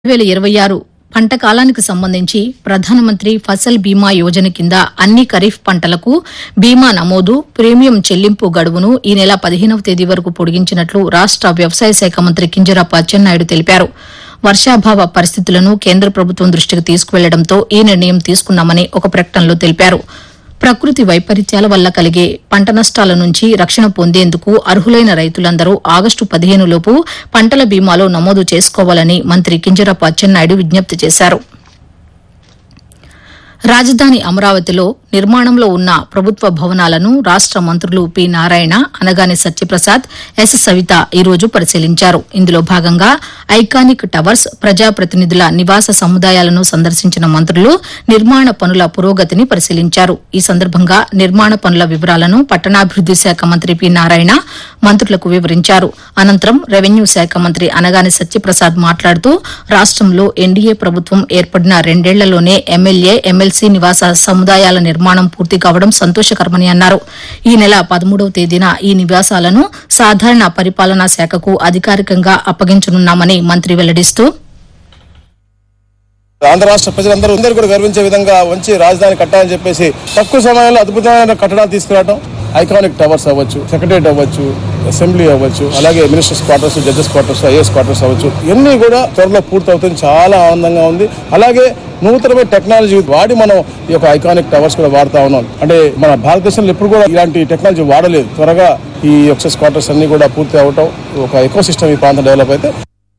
వేల ఇరవై ఆరు పంట కాలానికి సంబంధించి ప్రధానమంత్రి ఫసల్ బీమా యోజన కింద అన్ని ఖరీఫ్ పంటలకు బీమా నమోదు ప్రీమియం చెల్లింపు గడువును ఈ నెల పదిహేనవ తేదీ వరకు పొడిగించినట్లు రాష్ట వ్యవసాయ శాఖ మంత్రి కింజరాపు అచ్చెన్నాయుడు తెలిపారు వర్షాభావ పరిస్థితులను కేంద్ర ప్రభుత్వం దృష్టికి తీసుకువెళ్లడంతో ఈ నిర్ణయం తీసుకున్నామని ఒక ప్రకటనలో తెలిపారు ప్రకృతి వైపరీత్యాల వల్ల కలిగే పంట నష్టాల నుంచి రక్షణ పొందేందుకు అర్హులైన రైతులందరూ ఆగస్టు పదిహేను లోపు పంటల బీమాలో నమోదు చేసుకోవాలని మంత్రి కింజరాపు అచ్చెన్నాయుడు విజ్ఞప్తి చేశారు రాజధాని అమరావతిలో నిర్మాణంలో ఉన్న ప్రభుత్వ భవనాలను రాష్ట మంత్రులు పి నారాయణ అనగాని సత్యప్రసాద్ ఎస్ సవిత ఈ రోజు పరిశీలించారు ఇందులో భాగంగా ఐకానిక్ టవర్స్ ప్రజాప్రతినిధుల నివాస సముదాయాలను సందర్శించిన మంత్రులు నిర్మాణ పనుల పురోగతిని పరిశీలించారు ఈ సందర్భంగా నిర్మాణ పనుల వివరాలను పట్టణాభివృద్ది శాఖ మంత్రి పి నారాయణ మంత్రులకు వివరించారు అనంతరం రెవెన్యూ శాఖ మంత్రి అనగాని సత్యప్రసాద్ మాట్లాడుతూ రాష్టంలో ఎన్డీఏ ప్రభుత్వం ఏర్పడిన రెండేళ్లలోనే ఎమ్మెల్యే ఎమ్మెల్సీ నివాస సముదాయాల నిర్మాణం పూర్తి కావడం సంతోషకరమని అన్నారు ఈ నెల పదమూడవ తేదీన ఈ నివాసాలను సాధారణ పరిపాలనా శాఖకు అధికారికంగా అప్పగించనున్నామని మంత్రి వెల్లడిస్తూ ఆంధ్ర రాష్ట్ర ప్రజలందరూ అందరూ కూడా గర్వించే విధంగా మంచి రాజధాని కట్టాలని చెప్పేసి తక్కువ సమయంలో అద్భుతమైన కట్టడాలు తీసుకురావడం ఐకానిక్ టవర్స్ అవ్వచ్చు సెక్రటరియట్ అవ్వచ్చు అసెంబ్లీ అవ్వచ్చు అలాగే ministers quarters judges quarters IAS quarters అవ్వచ్చు ఇవన్నీ కూడా త్వరలో పూర్తవుతుంది చాలా ఆనందంగా ఉంది అలాగే నూతనమైన టెక్నాలజీ వాడి మనం ఈ యొక్క ఐకానిక్ టవర్స్ కూడా వాడుతా ఉన్నాం అంటే మన భారతదేశంలో ఎప్పుడు కూడా ఇలాంటి టెక్నాలజీ వాడలేదు త్వరగా ఈ ఎక్సెస్ క్వార్టర్స్ అన్ని కూడా పూర్తి అవటం ఒక ఎకో సిస్టమ్ ఈ ప్రాంతం డెవలప్ అయితే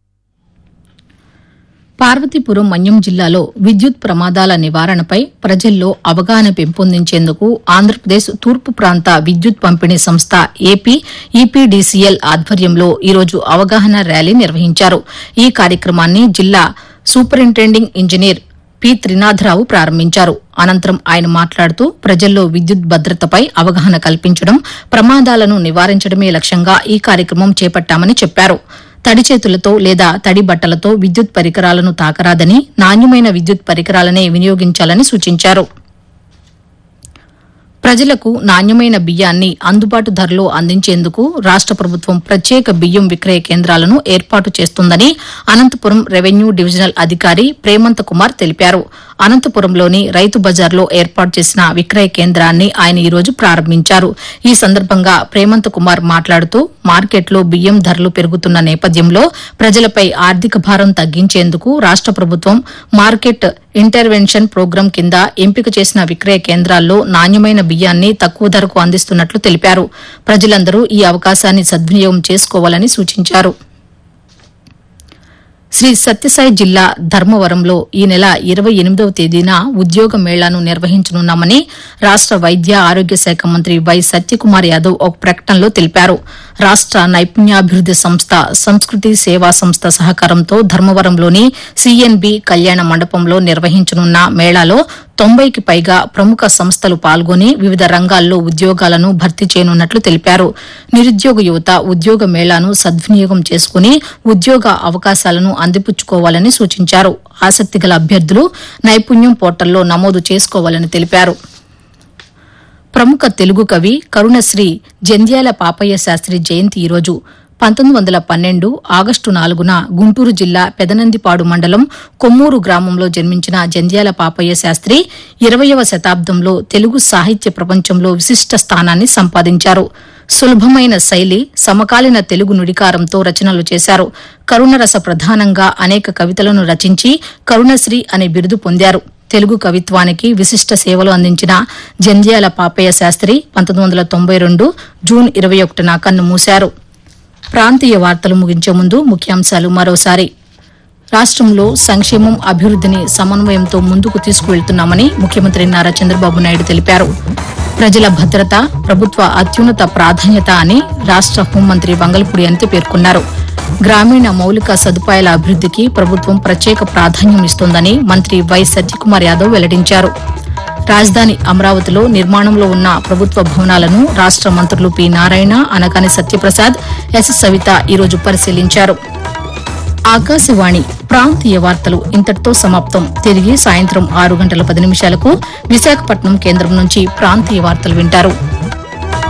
పార్వతీపురం మన్యం జిల్లాలో విద్యుత్ ప్రమాదాల నివారణపై ప్రజల్లో అవగాహన పెంపొందించేందుకు ఆంధ్రప్రదేశ్ తూర్పు ప్రాంత విద్యుత్ పంపిణీ సంస్థ ఏపీ ఈపీడీసీఎల్ ఆధ్వర్యంలో ఈరోజు అవగాహన ర్యాలీ నిర్వహించారు ఈ కార్యక్రమాన్ని జిల్లా సూపరింటెండింగ్ ఇంజనీర్ పి త్రినాథరావు ప్రారంభించారు అనంతరం ఆయన మాట్లాడుతూ ప్రజల్లో విద్యుత్ భద్రతపై అవగాహన కల్పించడం ప్రమాదాలను నివారించడమే లక్ష్యంగా ఈ కార్యక్రమం చేపట్టామని చెప్పారు తడి చేతులతో లేదా తడి బట్టలతో విద్యుత్ పరికరాలను తాకరాదని నాణ్యమైన విద్యుత్ పరికరాలనే వినియోగించాలని సూచించారు ప్రజలకు నాణ్యమైన బియ్యాన్ని అందుబాటు ధరలో అందించేందుకు రాష్ట ప్రభుత్వం ప్రత్యేక బియ్యం విక్రయ కేంద్రాలను ఏర్పాటు చేస్తుందని అనంతపురం రెవెన్యూ డివిజనల్ అధికారి ప్రేమంత కుమార్ తెలిపారు అనంతపురంలోని రైతు బజార్లో ఏర్పాటు చేసిన విక్రయ కేంద్రాన్ని ఆయన ఈ రోజు ప్రారంభించారు ఈ సందర్భంగా ప్రేమంత కుమార్ మాట్లాడుతూ మార్కెట్లో బియ్యం ధరలు పెరుగుతున్న నేపథ్యంలో ప్రజలపై ఆర్థిక భారం తగ్గించేందుకు రాష్ట ప్రభుత్వం మార్కెట్ ఇంటర్వెన్షన్ ప్రోగ్రాం కింద ఎంపిక చేసిన విక్రయ కేంద్రాల్లో నాణ్యమైన బియ్యాన్ని తక్కువ ధరకు అందిస్తున్నట్లు తెలిపారు ప్రజలందరూ ఈ అవకాశాన్ని సద్వినియోగం చేసుకోవాలని సూచించారు శ్రీ సత్యసాయి జిల్లా ధర్మవరంలో ఈ నెల ఇరవై ఎనిమిదవ తేదీన ఉద్యోగ మేళాను నిర్వహించనున్నామని రాష్ట వైద్య ఆరోగ్య శాఖ మంత్రి వై సత్యకుమార్ యాదవ్ ఒక ప్రకటనలో తెలిపారు రాష్ట నైపుణ్యాభివృద్ది సంస్థ సంస్కృతి సేవా సంస్థ సహకారంతో ధర్మవరంలోని సీఎన్బి కళ్యాణ మండపంలో నిర్వహించనున్న మేళాలో తొంభైకి పైగా ప్రముఖ సంస్థలు పాల్గొని వివిధ రంగాల్లో ఉద్యోగాలను భర్తీ చేయనున్నట్లు తెలిపారు నిరుద్యోగ యువత ఉద్యోగ మేళాను సద్వినియోగం చేసుకుని ఉద్యోగ అవకాశాలను అందిపుచ్చుకోవాలని సూచించారు ఆసక్తిగల అభ్యర్థులు నైపుణ్యం పోర్టల్లో నమోదు చేసుకోవాలని తెలిపారు ప్రముఖ తెలుగు కవి కరుణశ్రీ జంధ్యాల పాపయ్య శాస్త్రి జయంతి ఈరోజు పంతొమ్మిది వందల పన్నెండు ఆగస్టు నాలుగున గుంటూరు జిల్లా పెదనందిపాడు మండలం కొమ్మూరు గ్రామంలో జన్మించిన జంధ్యాల పాపయ్య శాస్త్రి ఇరవయవ శతాబ్దంలో తెలుగు సాహిత్య ప్రపంచంలో విశిష్ట స్థానాన్ని సంపాదించారు సులభమైన శైలి సమకాలీన తెలుగు నుడికారంతో రచనలు చేశారు కరుణరస ప్రధానంగా అనేక కవితలను రచించి కరుణశ్రీ అనే బిరుదు పొందారు తెలుగు కవిత్వానికి విశిష్ట సేవలు అందించిన జంధ్యాల పాపయ్య శాస్త్రి పంతొమ్మిది వందల తొంభై రెండు జూన్ ఇరవై ఒకటిన కన్ను మూశారు ప్రాంతీయ వార్తలు ముగించే ముందు ముఖ్యాంశాలు మరోసారి రాష్ట్రంలో సంక్షేమం అభివృద్దిని సమన్వయంతో ముందుకు తీసుకువెళ్తున్నామని ముఖ్యమంత్రి నారా చంద్రబాబు నాయుడు తెలిపారు ప్రజల భద్రత ప్రభుత్వ అత్యున్నత ప్రాధాన్యత అని రాష్ట హోంమంత్రి వంగల్పూడి అనిత పేర్కొన్నారు గ్రామీణ మౌలిక సదుపాయాల అభివృద్దికి ప్రభుత్వం ప్రత్యేక ప్రాధాన్యం ఇస్తోందని మంత్రి వై సత్యకుమార్ యాదవ్ వెల్లడించారు రాజధాని అమరావతిలో నిర్మాణంలో ఉన్న ప్రభుత్వ భవనాలను రాష్ట మంత్రులు పి నారాయణ అనగాని సత్యప్రసాద్ ఎస్ సవిత ఈరోజు పరిశీలించారు ఆకాశవాణి ప్రాంతీయ వార్తలు ఇంతటితో సమాప్తం తిరిగి సాయంత్రం ఆరు గంటల పది నిమిషాలకు విశాఖపట్నం కేంద్రం నుంచి ప్రాంతీయ వార్తలు వింటారు